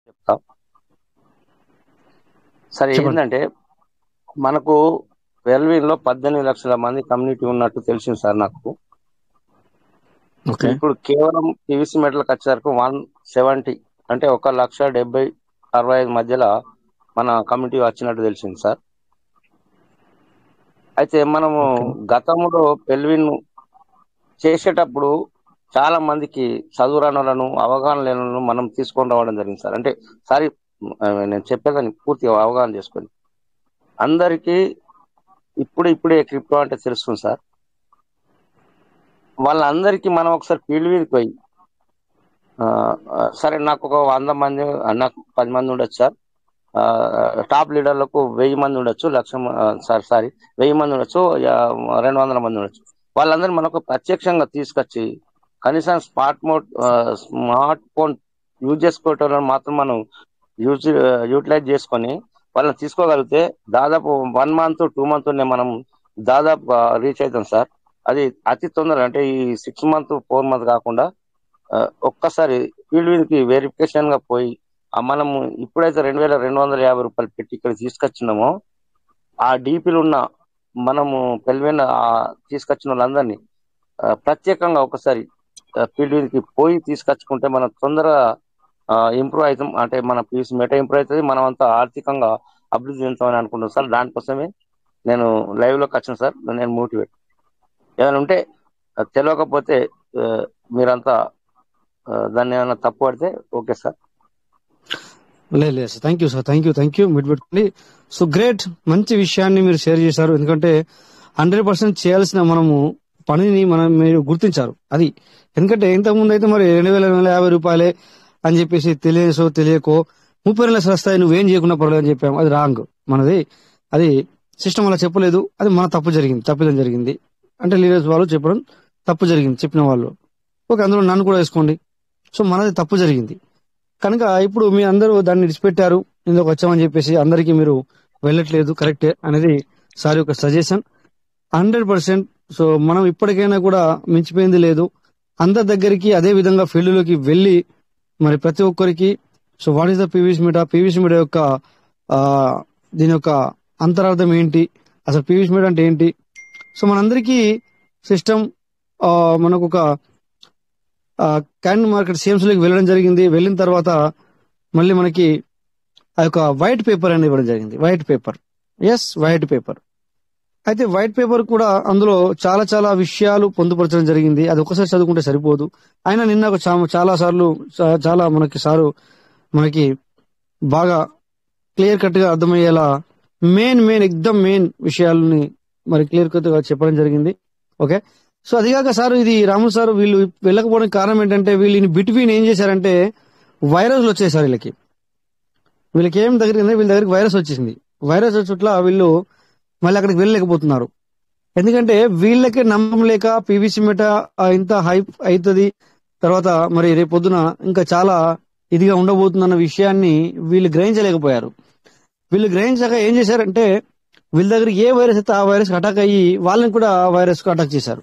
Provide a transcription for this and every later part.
చెప్తా సరే చెప్పండి. ఏంటంటే మనకు వెల్విన్ లో పద్దెనిమిది లక్షల మంది కమ్యూనిటీ ఉన్నట్టు తెలిసింది సార్ నాకు ఓకే ఇప్పుడు కేవలం పీవీసీ మెటల్కి వచ్చేసరికి వన్ సెవెంటీ అంటే ఒక లక్ష డెబ్బై అరవై ఐదు మధ్యలో మన కమ్యూనిటీ వచ్చినట్టు తెలిసింది సార్ అయితే మనము ఓకే. గతంలో పెల్విన్ చేసేటప్పుడు చాలా మందికి చదువు రాని వాళ్ళను అవగాహన లేని వాళ్ళను మనం తీసుకొని రావడం జరిగింది సార్ అంటే సారీ ఆ, నేను చెప్పేదాన్ని పూర్తిగా అవగాహన చేసుకొని అందరికీ ఇప్పుడు ఇప్పుడే క్రిప్టో అంటే తెలుస్తుంది సార్ వాళ్ళందరికీ మనం ఒకసారి ఫీల్డ్ మీదకి పోయి ఆ, ఆ, సరే నాకు ఒక వంద మంది ఆ, నాకు పది మంది ఉండొచ్చు సార్ ఆ, టాప్ లీడర్లకు వెయ్యి మంది ఉండొచ్చు లక్ష మ- ఆ, సారీ సారీ వెయ్యి మంది ఉండొచ్చు యా- రెండు వందల మంది ఉండొచ్చు వాళ్ళందరూ మనకు ప్రత్యక్షంగా తీసుకొచ్చి కనీసం smart mode smart phone use చేసుకోవటం మాత్రం మనం యూజ్ యూటిలైజ్ చేసుకొని వాళ్ళని తీసుకోగలిగితే దాదాపు వన్ మంత్ టూ మంత్ మనం దాదాపు రీచ్ అవుతాం సార్ అది అతి తొందర అంటే ఈ సిక్స్ మంత్ ఫోర్ మంత్ కాకుండా ఆ, ఒక్కసారి ఫీల్డ్ మీదకి వెరిఫికేషన్ గా పోయి ఆ మనము ఇప్పుడైతే రెండు వేల రెండు వందల యాభై రూపాయలు పెట్టి ఇక్కడ తీసుకొచ్చినామో ఆ డీపీలు ఉన్న మనము పెళ్ళిన తీసుకొచ్చిన వాళ్ళందరినీ ఆ, ప్రత్యేకంగా ఒకసారి ఫీల్డ్ మీదకి పోయి తీసుకొచ్చుకుంటే మనం తొందరగా ఇంప్రూవ్ అవుతాం అంటే మన పీస్ మెట ఇంప్రూవ్ అవుతుంది మనం అంతా ఆర్థికంగా అభివృద్ధి చెందుతామని అనుకుంటున్నాం సార్ దానికోసమే నేను లైవ్ లోకి వచ్చిన సార్ నేను మోటివేట్ ఏమైనా ఉంటే ఆ, తెలియకపోతే ఆ, మీరంతా ఆ, దాన్ని ఏమైనా తప్పు పడితే ఓకే సార్ లేదు లేదు sir thank you sir thank you thank you మీరు పెట్టుకోండి సో గ్రేట్ మంచి విషయాన్ని మీరు షేర్ చేశారు ఎందుకంటే హండ్రెడ్ పర్సెంట్ చేయాల్సిన మనము పనిని మనం మీరు గుర్తించారు అది ఎందుకంటే ఇంతకుముందు అయితే మరి రెండు వేల రెండు వందల యాభై రూపాయలే అని చెప్పేసి తెలియసో తెలియకో ముప్పై రెండు లక్షలు వస్తాయి నువ్వేం చేయకుండా పర్లేదు అని చెప్పాము అది రాంగ్ మనది అది సిస్టమ్ అలా చెప్పలేదు అది మన తప్పు జరిగింది తప్పిదం జరిగింది అంటే లీడర్స్ వాళ్ళు చెప్పడం తప్పు జరిగింది చెప్పిన వాళ్ళు ఓకే అందులో నన్ను కూడా వేసుకోండి సో మనది తప్పు జరిగింది కనుక ఇప్పుడు మీ అందరూ దాన్ని విడిచిపెట్టారు ఇందులో వచ్చామని చెప్పేసి అందరికీ మీరు వెళ్ళట్లేదు కరెక్టే అనేది సార్ యొక్క సజెషన్ హండ్రెడ్ పర్సెంట్ సో మనం ఇప్పటికైనా కూడా మించిపోయింది లేదు అందరి దగ్గరికి అదే విధంగా ఫీల్డ్ లోకి వెళ్ళి మరి ప్రతి ఒక్కరికి so what is the PVC media PVC media యొక్క ఆ, దీని యొక్క అంతరార్థం ఏంటి అసలు పీవీసీ మీడియా అంటే ఏంటి సో మనందరికీ సిస్టమ్ మనకు ఒక క్యాన్ మార్కెట్ సేమ్స్ లోకి వెళ్ళడం జరిగింది వెళ్ళిన తర్వాత మళ్ళీ మనకి ఆ యొక్క వైట్ పేపర్ అనేది ఇవ్వడం జరిగింది white paper yes white paper అయితే వైట్ పేపర్ కూడా అందులో చాలా చాలా విషయాలు పొందుపరచడం జరిగింది అది ఒకసారి చదువుకుంటే సరిపోదు అయినా నిన్న ఒక చా- చాలా సార్లు చా- చాలా మనకి సారు మనకి బాగా క్లియర్ కట్ గా అర్థమయ్యేలా మెయిన్ మెయిన్ ఎగ్దమ్ మెయిన్ విషయాలని మరి క్లియర్ కట్ గా చెప్పడం జరిగింది ఓకే సో అదిగాక సార్ ఇది రాములు సార్ వీళ్ళు వెళ్ళకపోవడానికి కారణం ఏంటంటే వీళ్ళని బిట్వీన్ ఏం చేశారంటే వైరస్లు వచ్చాయి సార్ వీళ్ళకి వీళ్ళకి ఏం దగ్గర వీళ్ళ దగ్గరికి వైరస్ వచ్చేసింది వైరస్ వచ్చుట్ల వీళ్ళు మళ్ళీ అక్కడికి వెళ్ళలేకపోతున్నారు ఎందుకంటే వీళ్ళకే నమ్మకం లేక పీవీసీ మెట ఆ, ఇంత హైప్ అవుతుంది తర్వాత మరి రేపు పొద్దున ఇంకా చాలా ఇదిగా ఉండబోతుందన్న విషయాన్ని వీళ్ళు గ్రహించలేకపోయారు వీళ్ళు గ్రహించాక ఏం చేశారంటే వీళ్ళ దగ్గర ఏ వైరస్ అయితే ఆ వైరస్ అటాక్ అయ్యి వాళ్ళని కూడా వైరస్ కు అటాక్ చేశారు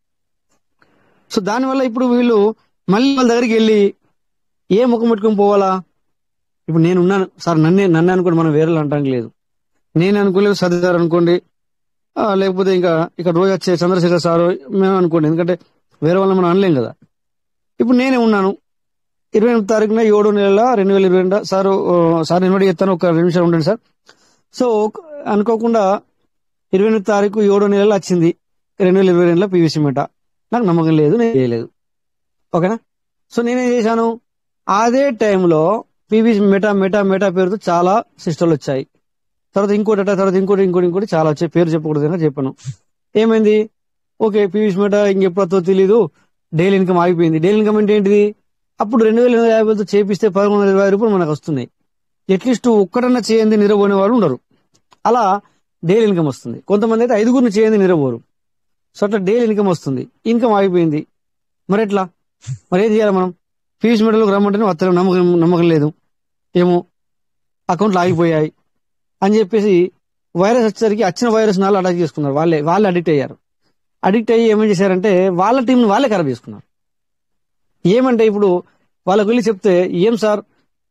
సో దానివల్ల ఇప్పుడు వీళ్ళు మళ్ళీ వాళ్ళ దగ్గరికి వెళ్ళి ఏ ముఖం పెట్టుకొని పోవాలా ఇప్పుడు నేను ఉన్నాను సార్ నన్నే నన్నే అనుకోండి మనం వేరే అంటానికి లేదు నేను అనుకోలేదు సర్దార్ అనుకోండి ఆ, లేకపోతే ఇంకా ఇక్కడ రోజు వచ్చే చంద్రశేఖర్ సార్ మేము అనుకోండి ఎందుకంటే వేరే వాళ్ళని మనం అనలేం కదా ఇప్పుడు నేనే ఉన్నాను ఇరవై ఎనిమిది తారీఖున ఏడు నెలల రెండు వేల ఇరవై రెండు సార్ ఆ, సార్ ఇన్వైట్ చేస్తాను ఒక రెండు నిమిషాలు ఉండండి సార్ సో ఒక- అనుకోకుండా ఇరవై ఎనిమిది తారీఖు ఏడో నెలలో వచ్చింది రెండు వేల ఇరవై రెండులో పీవీసీ మెట నాకు నమ్మకం లేదు నేను చేయలేదు ఓకేనా సో నేనేం చేశాను అదే టైంలో పీవీసీ మెటా మెటా మెటా పేరుతో చాలా సిస్టర్లు వచ్చాయి తర్వాత ఇంకోటి అట, తర్వాత ఇంకోటి ఇంకోటి ఇంకోటి చాలా వచ్చాయి పేరు చెప్పకూడదు కనుక చెప్పాను ఏమైంది ఓకే పీవీసీ మెటా ఇంకెప్పుడో తెలీదు డైలీ ఇన్కమ్ ఆగిపోయింది డైలీ ఇన్కమ్ అంటే ఏంటిది అప్పుడు రెండు వేల ఎనిమిది యాభైతో చేపిస్తే పదకొండు వందల ఇరవై రూపాయలు మనకు వస్తున్నాయి అట్లీస్ట్ ఒక్కడన్నా చేయండి నిరబోని వాళ్ళు ఉండరు అలా డైలీ ఇన్కమ్ వస్తుంది కొంతమంది అయితే ఐదుగురిని చేయండి నిరబోరు సో అట్లా డైలీ ఇన్కమ్ వస్తుంది ఇన్కమ్ ఆగిపోయింది మరి ఎట్లా మరి ఏం చేయాలి మనం ఫీజు మెడల్కి రమ్మంటేనే వస్తలేం నమ్మకం నమ్మకం లేదు ఏమో అకౌంట్లు ఆగిపోయాయి అని చెప్పేసి వైరస్ వచ్చేసరికి వచ్చిన వైరస్ నాళ్ళు అటాక్ చేసుకున్నారు వాళ్ళే వాళ్ళే అడిక్ట్ అయ్యారు అడిక్ట్ అయ్యి ఏమేం చేశారంటే వాళ్ళ టీంని వాళ్ళే ఖరాబ్ చేసుకున్నారు ఏమంటే ఇప్పుడు వాళ్ళకి వెళ్ళి చెప్తే ఏం సార్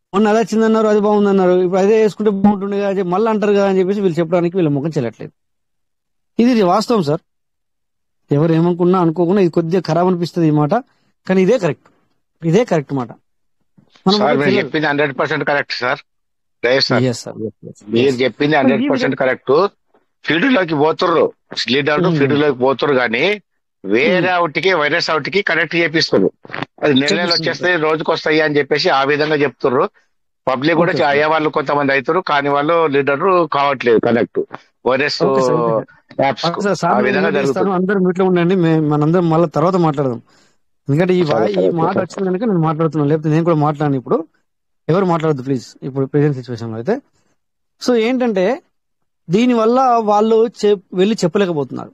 మొన్న అలా వచ్చిందన్నారు అది బాగుందన్నారు ఇప్పుడు అదే వేసుకుంటే బాగుంటుండే కదా అని చెప్పి మళ్ళీ అంటారు కదా అని చెప్పేసి వీళ్ళు చెప్పడానికి వీళ్ళ ముఖం చెల్లట్లేదు ఇది వాస్తవం సార్ ఎవరు ఏమనుకున్నా అనుకోకుండా ఇది కొద్దిగా ఖరాబ్ అనిపిస్తుంది ఈ మాట కానీ ఇదే కరెక్ట్ ఇదే కరెక్ట్ మాట మనం సార్ ముఖం మీరు చెల్లదు. చెప్పింది hundred percent correct sir right sir Yes, sir. Yes, yes, మీరు yes. చెప్పింది హండ్రెడ్ పర్సెంట్ కరెక్ట్ ఫీల్డ్ లోకి పోతుర్రు లీడర్ Hmm. ఫీల్డ్ లోకి పోతుర్రు కానీ వేరే అవుట్కి వైరస్ అవుట్కి కనెక్ట్ చేపిస్తారు అది నెల నెల చేపిస్తున్నారు. వచ్చేస్తాయి రోజుకి వస్తాయి అని చెప్పేసి ఆ విధంగా చెప్తుర్రు పబ్లిక్ కూడా Okay, sir. అయ్యే వాళ్ళు కొంతమంది అవుతారు కానీ వాళ్ళు లీడర్ కావట్లేదు connect virus Okay, sir. Okay, apps okay sir ఆ సార్ విధంగా నేను చేస్తాను జరుగుతుంది అందరూ మీట్లో ఉండండి మే- మనందరం మళ్ళీ తర్వాత మాట్లాడదాం ఎందుకంటే ఈ వా- సరే, ఈ సరే, మాట సరే. వచ్చింది కనుక నేను మాట్లాడుతున్నాను లేకపోతే నేను కూడా మాట్లాడను ఇప్పుడు ఎవరు మాట్లాడద్దు ప్లీజ్ ఇప్పుడు ప్రెసెంట్ సిచ్యువేషన్ లో అయితే సో ఏంటంటే దీని వల్ల వాళ్ళు చెప్- వెళ్ళి చెప్పలేకపోతున్నారు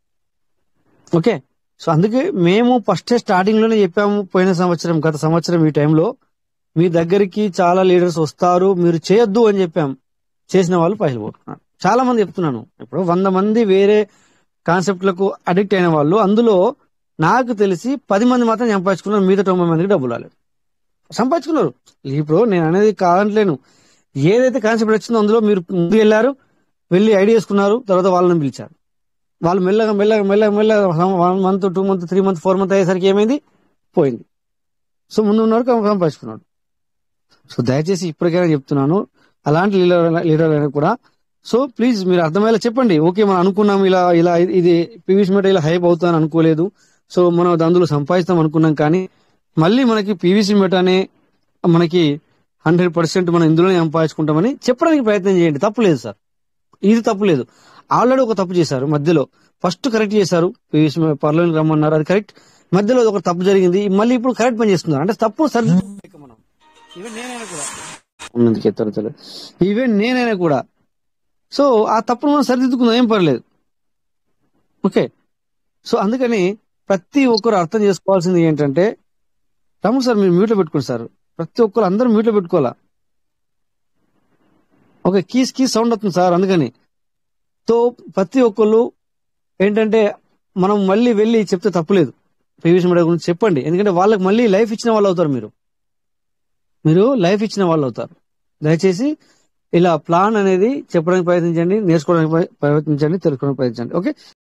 ఓకే సో అందుకే మేము ఫస్ట్ స్టార్టింగ్ లోనే చెప్పాము పోయిన సంవత్సరం గత సంవత్సరం ఈ టైంలో మీ దగ్గరికి చాలా లీడర్స్ వస్తారు మీరు చేయొద్దు అని చెప్పాం చేసిన వాళ్ళు పైసలు పోతున్నారు చాలా మంది చెప్తున్నాను ఇప్పుడు వంద మంది వేరే కాన్సెప్ట్లకు అడిక్ట్ అయిన వాళ్ళు అందులో నాకు తెలిసి పది మంది మాత్రం సంపాదించుకున్నారు మిగతా తొంభై మందికి డబ్బులు రాలేదు సంపాదించుకున్నారు ఇప్పుడు నేను అనేది కాదంటలేను ఏదైతే కాన్సెప్ట్ వచ్చిందో అందులో మీరు ముందు వెళ్ళారు వెళ్ళి ఐడి చేసుకున్నారు తర్వాత వాళ్ళని పిలిచారు వాళ్ళు మెల్లగా మెల్లగా మెల్లగా మెల్లగా one month two month three month four month అయ్యేసరికి ఏమైంది పోయింది సో ముందు ఉన్నారు సంపాదించుకున్నాడు సో దయచేసి ఇప్పటికైనా చెప్తున్నాను అలాంటి లీడర్ లీడర్ అయినా కూడా సో ప్లీజ్ మీరు అర్థమయ్యేలా చెప్పండి ఓకే మనం అనుకున్నాం ఇలా ఇలా ఇది పీవీసీ మీటర్ ఇలా హైప్ అవుతుందని అనుకోలేదు సో మనం అందులో సంపాదిస్తాం అనుకున్నాం కానీ మళ్ళీ మనకి పీవీసీ మీటర్ అనే మనకి హండ్రెడ్ పర్సెంట్ మనం ఇందులోనే సంపాదించుకుంటామని చెప్పడానికి ప్రయత్నం చేయండి తప్పు లేదు సార్ ఇది తప్పు లేదు ఆల్రెడీ ఒక తప్పు చేశారు మధ్యలో ఫస్ట్ కరెక్ట్ చేశారు పీవీసీ పర్లోకి రమ్మన్నారు అది కరెక్ట్ మధ్యలో ఒక తప్పు జరిగింది మళ్ళీ ఇప్పుడు కరెక్ట్ పని చేస్తున్నారు అంటే తప్పు సరి మనం ఈవెన్ నేనైనా కూడా ఉన్నందుకు ఎత్తరు ఈవెన్ నేనైనా కూడా సో ఆ తప్పును మనం సరిదిద్దుకుందాం ఏం పర్లేదు ఓకే సో అందుకని ప్రతి ఒక్కరు అర్థం చేసుకోవాల్సింది ఏంటంటే తమ్ముడు సార్ మీరు మ్యూట్లో పెట్టుకోండి సార్ ప్రతి ఒక్కరు అందరూ మ్యూట్లో పెట్టుకోవాలా ఓకే కీస్ కీస్ సౌండ్ వస్తుంది సార్ అందుకని సో ప్రతి ఒక్కళ్ళు ఏంటంటే మనం మళ్ళీ వెళ్ళి చెప్తే తప్పులేదు పీవీసీ మీడియా గురించి చెప్పండి ఎందుకంటే వాళ్ళకి మళ్ళీ లైఫ్ ఇచ్చిన వాళ్ళు అవుతారు మీరు మీరు లైఫ్ ఇచ్చిన వాళ్ళు అవుతారు దయచేసి ఇలా ప్లాన్ అనేది చెప్పడానికి ప్రయత్నించండి నేర్చుకోవడానికి ప్రయత్నించండి తెలుసుకోవడానికి ప్రయత్నించండి ఓకే